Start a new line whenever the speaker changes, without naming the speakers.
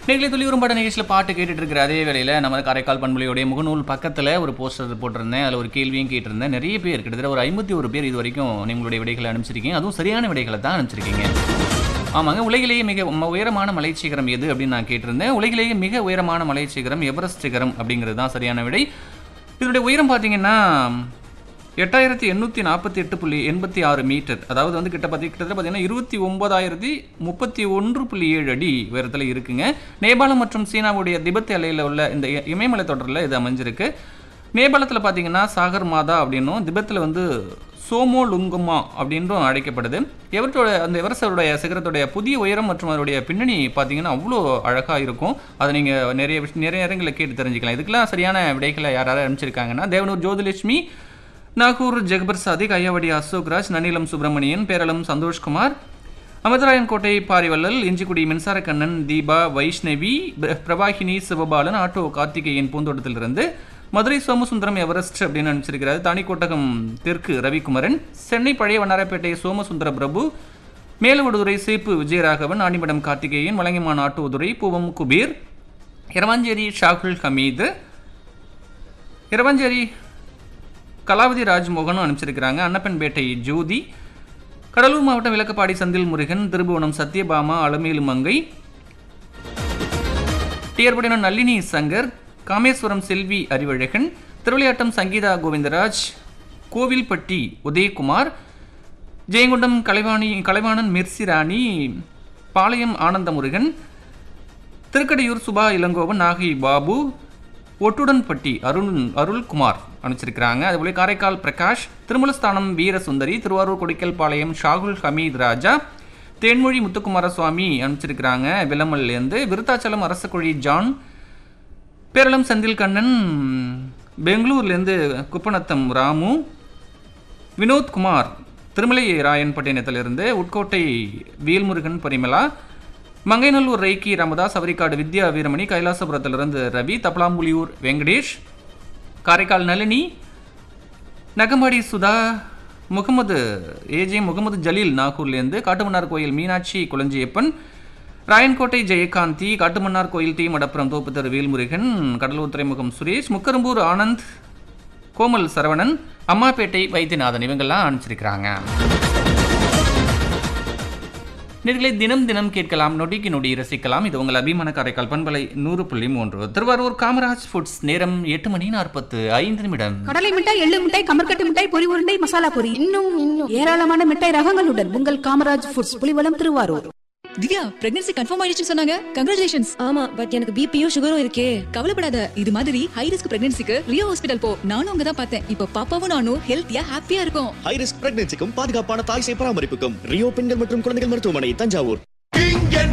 நேர்களை துளி உரும்பாட நிகழ்ச்சியில் பாட்டு கேட்டுட்டு இருக்கிற அதே வேளையில் நம்ம காரைக்கால் பண்புலையுடைய முகநூல் பக்கத்தில் ஒரு போஸ்டர் போட்டிருந்தேன் அதில் ஒரு கேள்வியும் கேட்டிருந்தேன் நிறைய பேர் கிட்டத்தட்ட ஒரு ஐம்பத்தி ஒரு பேர் இது வரைக்கும் உங்களுடைய விடைகளை அனுப்பிச்சிருக்கீங்க அதுவும் சரியான விடைகளை தான் அனுப்பிச்சிருக்கீங்க ஆமாங்க உலகிலேயே மிக ம- உயரமான மலைச்சிகரம் எது அப்படின்னு நான் கேட்டிருந்தேன் உலகிலேயே மிக உயரமான மலைச்சிகரம் எவரெஸ்ட் சிகரம் அப்படிங்கிறது தான் சரியான விடை இதனுடைய உயரம் பார்த்தீங்கன்னா எட்டாயிரத்தி எண்ணூற்றி நாற்பத்தி எட்டு புள்ளி எண்பத்தி ஆறு மீட்டர் அதாவது வந்து கிட்ட பார்த்தி கிட்டத்தட்ட பார்த்தீங்கன்னா இருபத்தி ஒன்பதாயிரத்தி முப்பத்தி ஒன்று புள்ளி ஏழு அடி உயரத்தில் இருக்குங்க நேபாளம் மற்றும் சீனாவுடைய திபெத் எல்லையில் உள்ள இந்த இ- இமயமலை தொடரில் இது அமைஞ்சிருக்கு நேபாளத்தில் பார்த்தீங்கன்னா சாகர் மாதா அப்படின்னும் திபெத்தில் வந்து சோமோ லுங்குமா அப்படின்றும் அழைக்கப்படுது எவற்றோட அந்த எவரசருடைய சிகரத்துடைய புதிய உயரம் மற்றும் அதனுடைய பின்னணி பார்த்தீங்கன்னா அவ்வளோ அழகாக இருக்கும் அதை நீங்கள் நிறைய விஷ- நிறைய நேரங்களில் கேட்டு தெரிஞ்சுக்கலாம் இதுக்கெல்லாம் சரியான விடைகளை யாராவது அனுப்பிச்சிருக்காங்கன்னா தேவனூர் ஜோதிலட்சுமி நாகூர் ஜெகபர் சாதிக் ஐயாவடி அசோக்ராஜ் நனிலம் சுப்பிரமணியன் பேரளம் சந்தோஷ்குமார் அமிர்தராயன் கோட்டை பாரிவள்ளல் இஞ்சிக்குடி மின்சாரக்கண்ணன் தீபா வைஷ்ணவி பிர- பிரவாகினி சிவபாலன் ஆட்டோ கார்த்திகேயன் பூந்தோட்டத்திலிருந்து மதுரை சோமசுந்தரம் எவரெஸ்ட் அப்படின்னு அனுப்பிச்சிருக்கிறாரு தானிக்கோட்டகம் தெற்கு ரவிக்குமரன் சென்னை பழைய வண்ணாரப்பேட்டை சோமசுந்தர பிரபு மேலவடுதுறை சேப்பு விஜயராகவன் ஆண்டிமடம் கார்த்திகேயன் வலங்கிமான் ஆட்டோதுரை பூவம் குபீர் இரவாஞ்சேரி ஷாகுல் ஹமீது இரவாஞ்சேரி கலாவதி ராஜ்மோகனும் அனுப்பிச்சிருக்கிறாங்க அன்னப்பன்பேட்டை ஜோதி கடலூர் மாவட்டம் விளக்கப்பாடி செந்தில் முருகன் திருபுவனம் சத்யபாமா அலமேலு மங்கை டியர்படினம் நளினி சங்கர் காமேஸ்வரம் செல்வி அறிவழகன் திருவிளையாட்டம் சங்கீதா கோவிந்தராஜ் கோவில்பட்டி உதயகுமார் ஜெயங்கொண்டம் கலைவாணி கலைவாணன் மிர்சிராணி பாளையம் ஆனந்தமுருகன் திருக்கடையூர் சுபா இளங்கோவன் நாகை பாபு ஒட்டுடன்பட்டி அருண் அருள்குமார் அனுப்பிச்சிருக்கிறாங்க அதுபோல காரைக்கால் பிரகாஷ் திருமலஸ்தானம் வீரசுந்தரி திருவாரூர் கொடிக்கல் பாளையம் ஷாகுல் ஹமீத் ராஜா தேன்மொழி முத்துக்குமார சுவாமி அனுப்பிச்சிருக்கிறாங்க விலமல்லேருந்து விருத்தாச்சலம் அரசக்குழி ஜான் பேரளம் செந்தில் கண்ணன் பெங்களூர்லேருந்து குப்பநத்தம் ராமு வினோத்குமார் திருமலை ராயன்பட்டினத்திலிருந்து உட்கோட்டை வேல்முருகன் பரிமலா மங்கைநல்லூர் ரைக்கி ராமதாஸ் அவரிக்காடு வித்யா வீரமணி கைலாசபுரத்திலிருந்து ரவி தப்பலாம்புலியூர் வெங்கடேஷ் காரைக்கால் நளினி நகமாடி சுதா முகமது ஏஜே முகமது ஜலீல் நாகூர்லேருந்து காட்டுமன்னார் கோயில் மீனாட்சி குளஞ்சியப்பன் ராயன்கோட்டை ஜெயகாந்தி காட்டுமன்னார் கோயில் டி மடப்புரம் தோப்புத்தர் வேல்முருகன் கடலூர் துறைமுகம் சுரேஷ் முக்கரும்பூர் ஆனந்த் கோமல் சரவணன் அம்மாப்பேட்டை வைத்தியநாதன் இவங்கெல்லாம் அனுப்பிச்சிருக்கிறாங்க நேர்களை தினம் தினம் கேட்கலாம் நொடிக்கு நொடி ரசிக்கலாம் இது உங்கள் அபிமான காரைக்கால் பண்பலை நூறு புள்ளி மூன்று திருவாரூர் காமராஜ் ஃபுட்ஸ் நேரம் எட்டு மணி நாற்பத்து ஐந்து நிமிடம்
கடலை மிட்டாய் எள்ளு மிட்டாய் கமர்கட்டு மிட்டாய் பொரி உருண்டை மசாலா பொரி
இன்னும் இன்னும்
ஏராளமான மிட்டாய் ரகங்களுடன் உங்கள் Kamaraj foods Pulivalam Thiruvarur
Divya pregnancy confirm ஆயிடுச்சு சொன்னாங்க கங்க்ராச்சுலேஷன்ஸ்
ஆமா பட் எனக்கு பிபியும் சுகரும் இருக்கே
கவலைப்படாத இது மாதிரி ஹை ரிஸ்க் பிரெக்னன்சிக்கு ரியோ ஹாஸ்பிடல் போ நானும் அங்க தான் பார்த்தேன் இப்போ பாப்பாவும் நானும் ஹெல்த்தியா ஹாப்பியா இருக்கும்
ஹை ரிஸ்க் பிரெக்னன்சிக்கும் பாதுகாப்பான தாய் சேய் பராமரிப்புக்கும் ரியோ பெண்கள் மற்றும் குழந்தைகள் மருத்துவமனை தஞ்சாவூர்